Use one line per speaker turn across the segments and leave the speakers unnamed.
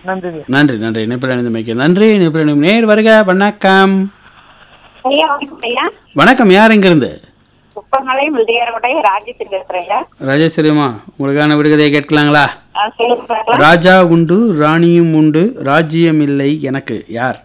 நன்றி
நன்றி நன்றி இணைப்பில் இணைந்தமைக்கு நன்றி இணைப்பில் இணையும் நேர் வருக வணக்கம்
ஐயா வணக்கம் ஐயா
வணக்கம் யார் எங்கிருந்து
குப்பமலை முதியோருடைய ராஜ்யத்துக்கு பேசுறேன் ஐயா
ராஜேஸ்வரியம்மா உங்களுக்கான விடுகதையை கேட்கலாங்களா
ஆ, சொல்லுங்க பார்க்கலாம்.
ராஜா உண்டு ராணியும் உண்டு ராஜ்யம் இல்லை எனக்கு யார்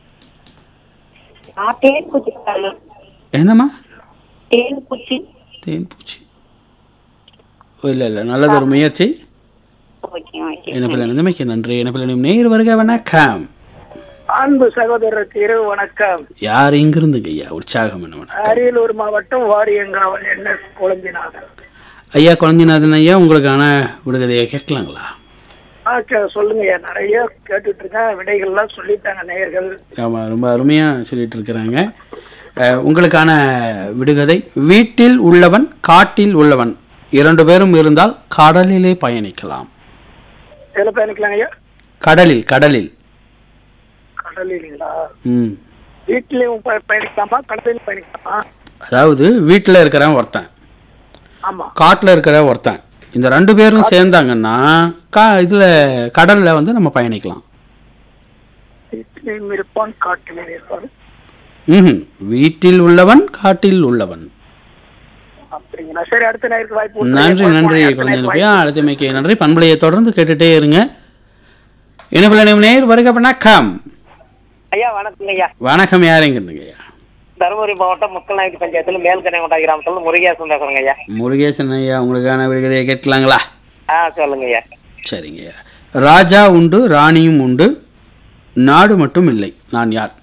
ஆ, தேன் பூச்சி கல்லு.
என்னம்மா
தேன் பூச்சி
தேன் பூச்சி இல்லை இல்லை நல்லது ஒரு முயற்சி
ஓகே ஓகே
இணைப்பில் இணைந்தமைக்கு நன்றி இணைப்பில் இணையும் நேர் வருக வணக்கம்
அன்பு சகோதரருக்கு இரவு வணக்கம்
யார் எங்கிருந்துங்க ஐயா உற்சாகம் என்ன வணக்கம்.
அரியலூர் மாவட்டம் வாரியங்காவல் என்ன குழம்பினாங்க
ஐயா குழந்தைநாதன் ஐயா உங்களுக்கான விடுகதையை கேட்கலாங்களா
ஆ கே- சொல்லுங்க ஐயா நிறைய கேட்டுட்டு இருக்கேன் விடைகள்லாம் சொல்லிட்டாங்க நேயர்கள்
ஆமாம் ரொம்ப அருமையாக சொல்லிட்டு இருக்கிறாங்க அஹ், உங்களுக்கான விடுகதை வீட்டில் உள்ளவன் காட்டில் உள்ளவன் இரண்டு பேரும் இருந்தால் கடலிலே பயணிக்கலாம்
எதில் பயணிக்கலாங்க ஐயா
கடலில் கடலில்
கடலிங்களா
ம்
வீட்லயும் ப- பயணிக்கலாமா கடலிலும் பயணிக்கலாமா
அதாவது வீட்டில் இருக்கிறவன் ஒருத்தன்
ஆமா
காட்டில் இருக்கிற ஒருத்தன் இந்த ரெண்டு பேரும் சேர்ந்தாங்கன்னா கா இதில் கடலில் வந்து நம்ம பயணிக்கலாம்
வீட்டிலையும் இருப்பான் காட்டிலையும் இருப்பான்
ம் வீட்டில் உள்ளவன் காட்டில் உள்ளவன்
அப்படிங்களா சரி அடுத்த நேருக்கு வாய்ப்பு கொடுங்க.
நன்றி நன்றி
அடுத்த நேருக்கு
குழந்தை
வாய்ப்பு.
அடுத்தமைக்கு நன்றி பண்பலையை தொடர்ந்து கேட்டுட்டே இருங்க இணைப்பில் நேர் வருக வணக்கம்
ஐயா வணக்கங்க ஐயா
வணக்கம் யாருங்கிறதுங்க ஐயா
தருமபுரி மாவட்டம் முக்கல்நாயக்கி பஞ்சாயத்துல மேல்கனைகொண்டா கிராமத்துல முருகேசன் பேசுறேங்க ஐயா
முருகேசன் ஐயா உங்களுக்கான விடுகதையை கேட்கலாங்களா
ஆ சொல்லுங்க ஐயா
சரிங்க ஐயா ராஜா உண்டு ராணியும் உண்டு நாடு மட்டும் இல்லை நான் யார்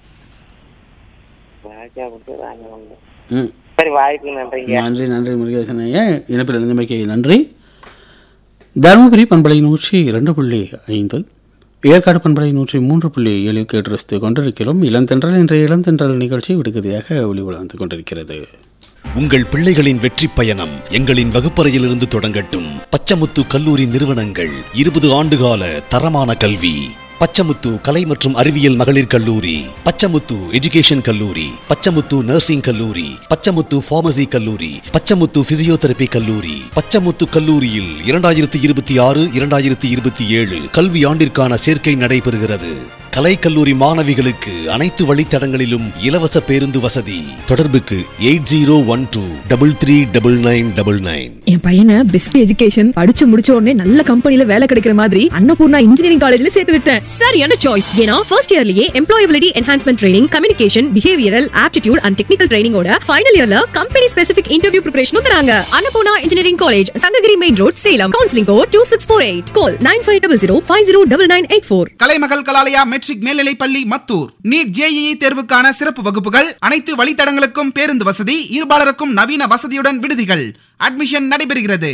ராஜா வந்து ராஜா வந்து.
ம்
சரி வாய்ப்பு நன்றிங்க
நன்றி நன்றி முருகேசன் ஐயா இணைப்பில் இருந்தமைக்கு நன்றி தருமபுரி பண்பலை நூற்றி இரண்டு புள்ளி ஐந்து ஏற்காடு பண்பலை நூற்றி மூன்று புள்ளி ஏழு கேட்டு ரசித்து கொண்டிருக்கிறோம் இளந்தென்றல் என்ற இளந்தென்றல் நிகழ்ச்சி விடுகதையாக ஒளி வளர்ந்து கொண்டிருக்கிறது
உங்கள் பிள்ளைகளின் வெற்றி பயணம் எங்களின் வகுப்பறையிலிருந்து தொடங்கட்டும் பச்சமுத்து கல்லூரி நிறுவனங்கள் இருபது ஆண்டுகால தரமான கல்வி பச்சமுத்து கலை மற்றும் அறிவியல் மகளிர் கல்லூரி பச்சமுத்து எஜுகேஷன் கல்லூரி பச்சமுத்து நர்சிங் கல்லூரி பச்சமுத்து பார்மசி கல்லூரி பச்சமுத்து பிசியோதெரபி கல்லூரி பச்சமுத்து கல்லூரியில் இரண்டாயிரத்தி இருபத்தி ஆறு இரண்டாயிரத்தி இருபத்தி ஏழு கல்வி ஆண்டிற்கான சேர்க்கை நடைபெறுகிறது கலை கல்லூரி மாணவிகளுக்கு அனைத்து வழித்தடங்களிலும் இலவச பேருந்து வசதி தொடர்புக்கு eight zero one two double three double nine double nine
என் பையனை பெஸ்ட் எஜுகேஷன் படிச்சு முடிச்ச உடனே நல்ல கம்பெனில வேலை கிடைக்கிற மாதிரி அன்னபூர்ணா இன்ஜினியரிங் காலேஜ்ல சேர்த்து விட்டேன்
சரியான சாய்ஸ் ஏன்னா ஃபர்ஸ்ட் இயர்லயே employability enhancement training communication behavioural aptitude and technical ட்ரைனிங்கோட ஃபைனல் இயர்ல கம்பெனி ஸ்பெசிபிக் இன்டர்வியூ ப்ரிப்பரேஷனும் தராங்க Annapurna engineering college Sankagiri main road Salem counselling code two six four eight call nine five double zero five zero double nine eight four
Kalaimagal Kalalaya matric மேல்நிலைப் பள்ளி Mathur NEET JEE தேர்வுக்கான சிறப்பு வகுப்புகள் அனைத்து வழித்தடங்களுக்கும் பேருந்து வசதி இருபாலருக்கும் நவீன வசதியுடன் விடுதிகள் அட்மிஷன் நடைபெறுகிறது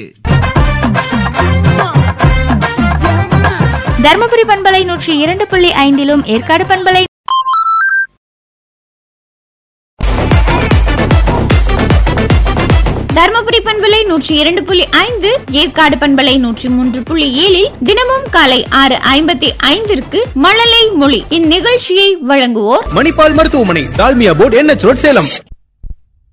தர்மபுரி பண்பலை நூற்றி இரண்டு புள்ளி ஐந்திலும் ஏற்காடு பண்பலை தர்மபுரி பண்பலை நூற்றி இரண்டு புள்ளி ஐந்து ஏற்காடு பண்பலை நூற்றி மூன்று புள்ளி ஏழில் தினமும் காலை ஆறு ஐம்பத்தி ஐந்திற்கு மழலை மொழி இந்நிகழ்ச்சியை வழங்குவோர்
மணிப்பால் மருத்துவமனை Dalmia board NH road Salem